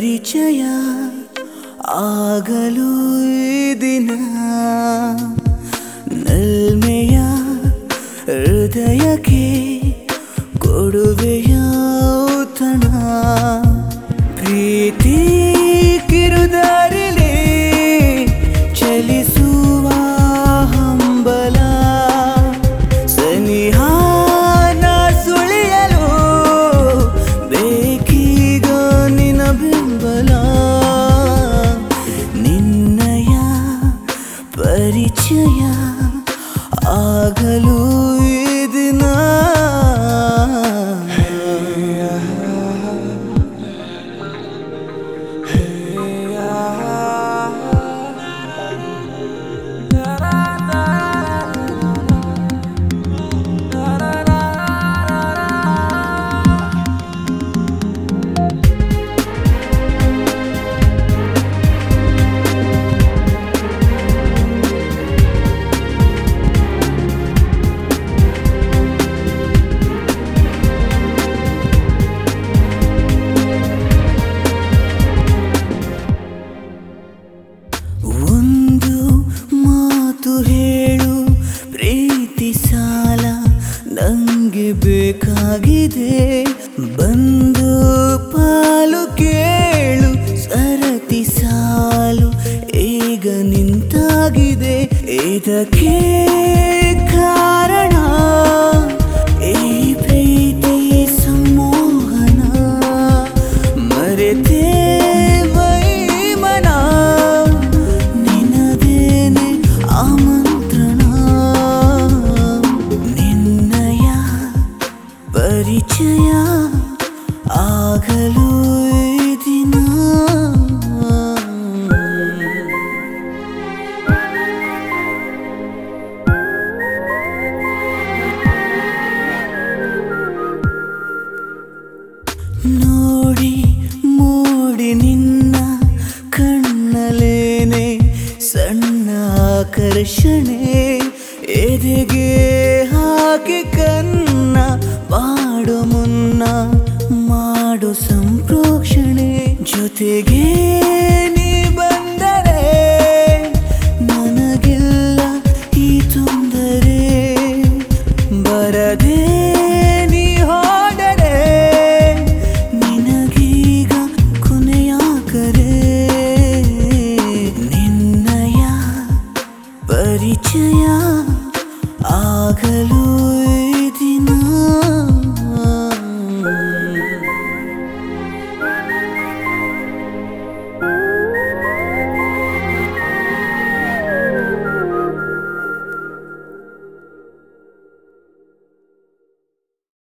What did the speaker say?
ಪರಿಚಯ ಆಗಲು ಈ ದಿನ ನಲ್ಮೆಯ ಹೃದಯಕ್ಕೆ ಕೊಡುವೆಯ ಔತಣ ಪ್ರೀತಿ ಕಿರುದಾರಿಲಿ ಚಲಿಸುವ ಹಂಬಲ ಸನಿಹಾನ ಸುಳಿಯಲು ಬೇಕೀಗ ನಿನ್ನ ಬೆಂಬಲ ನಿನ್ನಯ ಪರಿಚಯ ಆಗಲು ಈ ದಿನ ಒಂದು ಮಾತು ಹೇಳು ಪ್ರೀತಿ ಸಾಲ ನಂಗೆ ಬೇಕಾಗಿದೆ ಬಂದು ಪಾಲು ಕೇಳು ಸರತಿ ಸಾಲು ಈಗ ನಿಂತಾಗಿದೆ ಇದಕ್ಕೆ ಕಾರಣ ಈ ಪ್ರೀತಿ ಸಂಮೋಹನ ಮರೆತೇ ಮನ ನಿನದೇನೆ ಆಮಂತ್ರಣ ನಿನ್ನಯ ಪರಿಚಯ ಆಗಲು ಈ ದಿನ ನೋಡಿ ಮೂಡಿ ನಿನ್ನ ಕಣ್ಣಲೇನೆ ಸಣ್ಣ ಆಕರ್ಷಣೆ